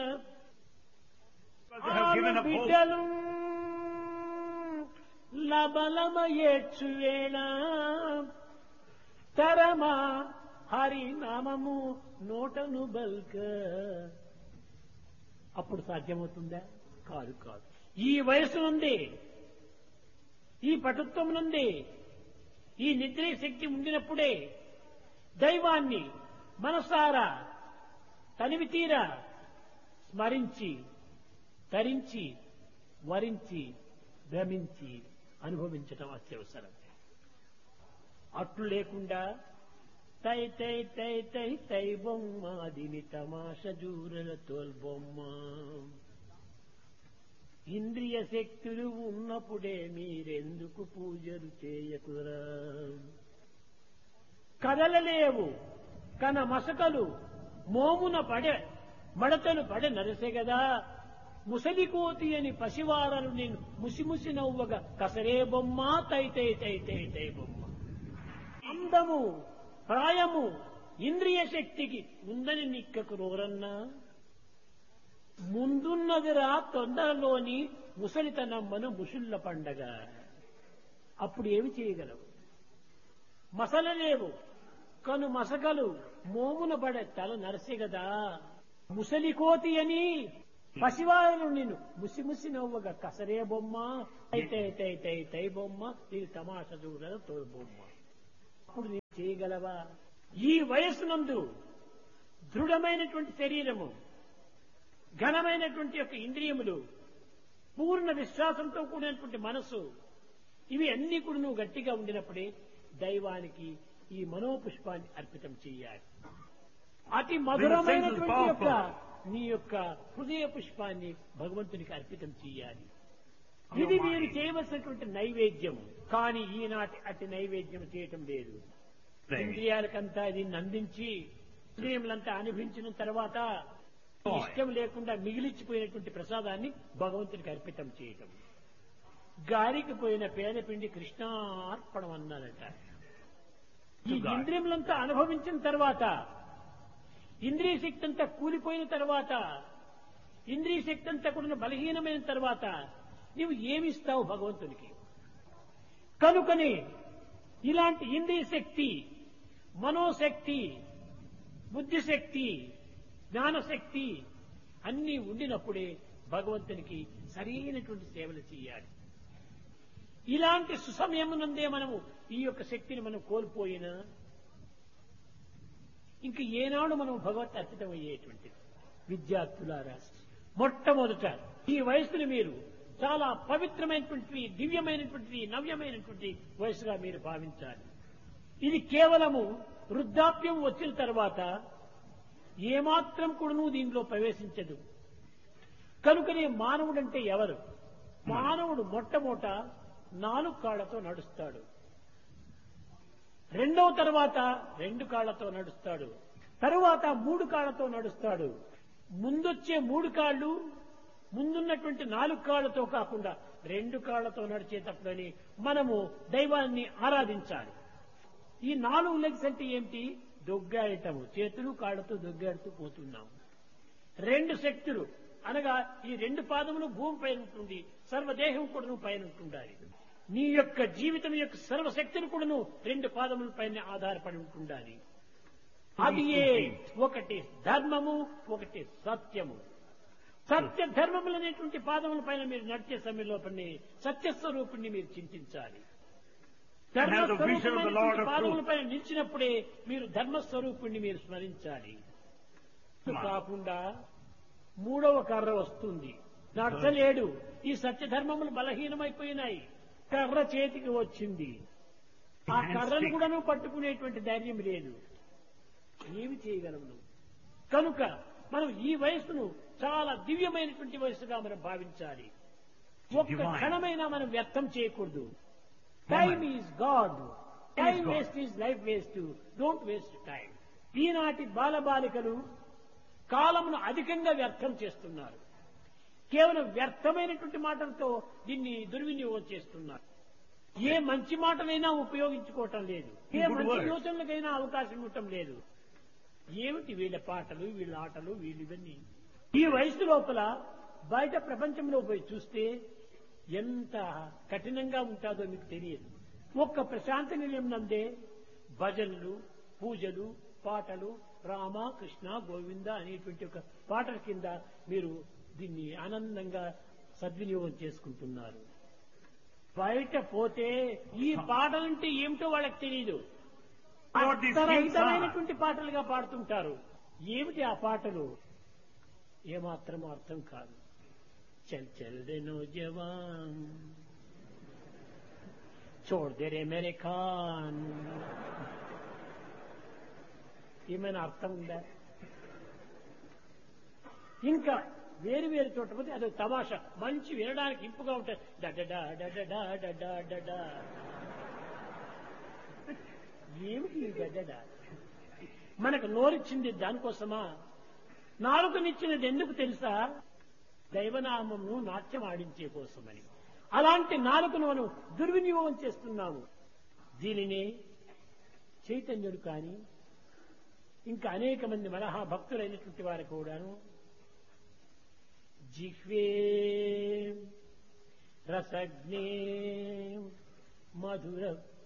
Because they have given up hope. బిడ్డలు లబలమ ఏడ్చువేళ తరమా హరి నామము నోటను బల్క అప్పుడు సాధ్యమవుతుందా కాదు కాదు ఈ వయసు నుండి ఈ పటుత్వం నుండి ఈ నిద్రే శక్తి ఉండినప్పుడే దైవాన్ని మనసారా తనివి తీరా స్మరించి తరించి వరించి భ్రమించి అనుభవించటం అత్యవసరం అట్లు లేకుండా తై తై తై తై తై బొమ్మ దిని తమాష జూరల తోల్బొమ్మ ఇంద్రియ శక్తులు ఉన్నప్పుడే మీరెందుకు పూజలు చేయకురా కదలలేవు కన మసకలు మోమున పడె మడతలు పడె నరసే గదా ముసలి కోతి అని పసివారలు నేను ముసిముసి నవ్వగా కసరే బొమ్మ తై తై తై తై తై బొమ్మ అందము ప్రాయము ఇంద్రియ శక్తికి ఉందని నిక్కకు రోరన్నా ముందున్నదిరా తొందరలోని ముసలితనమ్మను ముసుళ్ళ పండగ అప్పుడు ఏమి చేయగలవు మసలలేవు కను మసకలు మోమున పడే తల నరసే గదా ముసలి కోతి అని పసివారు నిన్ను ముసి ముసి నవ్వగా కసరే బొమ్మ అయితే తై తై తై బొమ్మ ఇది తమాష చూడల తోడు బొమ్మ అప్పుడు నీవు చేయగలవా ఈ వయస్సునందు దృఢమైనటువంటి శరీరము ఘనమైనటువంటి యొక్క ఇంద్రియములు పూర్ణ విశ్వాసంతో కూడినటువంటి మనస్సు ఇవి అన్ని కూడా నువ్వు గట్టిగా ఉండినప్పుడే దైవానికి ఈ మనోపుష్పాన్ని అర్పితం చేయాలి అతి మధురమైనటువంటి యొక్క నీ యొక్క హృదయ పుష్పాన్ని భగవంతునికి అర్పితం చేయాలి ఇది మీరు చేయవలసినటువంటి నైవేద్యం కానీ ఈనాటి అతి నైవేద్యం చేయటం లేదు ఇంద్రియాలకంతా దీన్ని అందించి ఇంద్రియములంతా అనుభవించిన తర్వాత ఇష్టం లేకుండా మిగిలిచ్చిపోయినటువంటి ప్రసాదాన్ని భగవంతునికి అర్పితం చేయటం గారికి పోయిన పేదపిండి కృష్ణార్పణం అన్నారట ఈ ఇంద్రియములంతా అనుభవించిన తర్వాత ఇంద్రియ శక్తి అంతా కూలిపోయిన తర్వాత ఇంద్రియ శక్తి అంతా కూడా బలహీనమైన తర్వాత నీవు ఏమిస్తావు భగవంతునికి కనుకనే ఇలాంటి ఇంద్రియ శక్తి మనోశక్తి బుద్ధిశక్తి జ్ఞానశక్తి అన్నీ ఉండినప్పుడే భగవంతునికి సరైనటువంటి సేవలు చేయాలి ఇలాంటి సుసమయమునందే మనము ఈ యొక్క శక్తిని మనం కోల్పోయినా ఇంక ఏనాడు మనం భగవత్ అర్పితం అయ్యేటువంటిది విద్యార్థులారా మొట్టమొదట ఈ వయసుని మీరు చాలా పవిత్రమైనటువంటి దివ్యమైనటువంటి నవ్యమైనటువంటి వయసుగా మీరు భావించాలి ఇది కేవలము వృద్ధాప్యం వచ్చిన తర్వాత ఏమాత్రం కూడాను దీనిలో ప్రవేశించదు కనుకనే మానవుడంటే ఎవరు మానవుడు మొట్టమొదట నాలుగు కాళ్లతో నడుస్తాడు రెండవ తర్వాత రెండు కాళ్లతో నడుస్తాడు తరువాత మూడు కాళ్లతో నడుస్తాడు ముందొచ్చే మూడు కాళ్ళు ముందున్నటువంటి నాలుగు కాళ్లతో కాకుండా రెండు కాళ్లతో నడిచేటప్పుడని మనము దైవాన్ని ఆరాధించాలి ఈ నాలుగు లెగ్స్ అంటే ఏమిటి దొగ్గాడటము చేతులు కాళ్ళతో దొగ్గాడుతూ పోతున్నాము రెండు శక్తులు అనగా ఈ రెండు పాదములు భూమి పైన ఉంటుంది సర్వదేహం కూడాను పైన ఉంటుండాలి నీ యొక్క జీవితం యొక్క సర్వశక్తులు కూడాను రెండు పాదముల పైన ఆధారపడి ఉంటుండాలి అది ఏ ఒకటి ధర్మము ఒకటి సత్యము సత్య ధర్మములు అనేటువంటి పాదముల పైన మీరు నడిచే సమయంలో సత్యస్వరూపుణ్ణి మీరు చింతించాలి have the vision of the Lord of పాదముల truth. పైన నిలిచినప్పుడే మీరు ధర్మస్వరూపుణ్ణి మీరు స్మరించాలి కాకుండా మూడవ కర్ర వస్తుంది నడచలేడు ఈ సత్యధర్మములు బలహీనమైపోయినాయి కర్ర చేతికి వచ్చింది ఆ కర్రను కూడాను పట్టుకునేటువంటి ధైర్యం లేదు ఏమి చేయగలము నువ్వు? కనుక మనం ఈ వయస్సును చాలా దివ్యమైనటువంటి వయస్సుగా మనం భావించాలి ఒక్క Divine. క్షణమైనా మనం వ్యర్థం చేయకూడదు time is god time God. Waste is life waste don't waste time ఈనాటి బాలబాలికలు కాలమును అధికంగా వ్యర్థం చేస్తున్నారు కేవలం వ్యర్థమైనటువంటి మాటలతో దీన్ని దుర్వినియోగం చేస్తున్నారు ఏ మంచి మాటలైనా ఉపయోగించుకోవటం లేదు ఏ Good మంచి words. యోచనలకైనా అవకాశం ఇవ్వటం లేదు ఏమిటి వీళ్ళ పాటలు వీళ్ళ ఆటలు వీళ్ళు ఇవన్నీ ఈ వయసు లోపల బయట ప్రపంచంలో పోయి చూస్తే ఎంత కఠినంగా ఉంటుందో మీకు తెలియదు ఒక్క ప్రశాంత నిలయం నందే భజనలు పూజలు పాటలు రామ కృష్ణ గోవింద అనేటువంటి ఒక పాటల కింద మీరు దీన్ని ఆనందంగా సద్వినియోగం చేసుకుంటున్నారు బయట పోతే ఈ పాటలంటే ఏమిటో వాళ్ళకి తెలియదు What these hymns are. అర్థరహితమైనటువంటి పాటలుగా పాడుతుంటారు ఏమిటి ఆ పాటలు ఏమాత్రం అర్థం కాదు చల్ చల్ రే నోజవాన్ చోడ్ దే రే మేరే ఖాన్ ఏమైనా అర్థం ఉందా ఇంకా వేరు వేరు చోట పోతే అదొక తమాషా మంచి వినడానికి ఇంపుగా ఉంటాయి డడడా డడడా డడా డడా ఏమిటి ఈ గడ్డడ మనకు నోరిచ్చింది దానికోసమా నాలుకనిచ్చినది ఎందుకు తెలుసా దైవనామమును నాట్యం ఆడించే కోసమని అలాంటి నాలుకను మనం దుర్వినియోగం చేస్తున్నాము దీనిని చైతన్యుడు కానీ ఇంకా అనేక మంది మరహా భక్తులైనటువంటి వారు కూడాను జిహ్వే రసజ్ఞే మధుర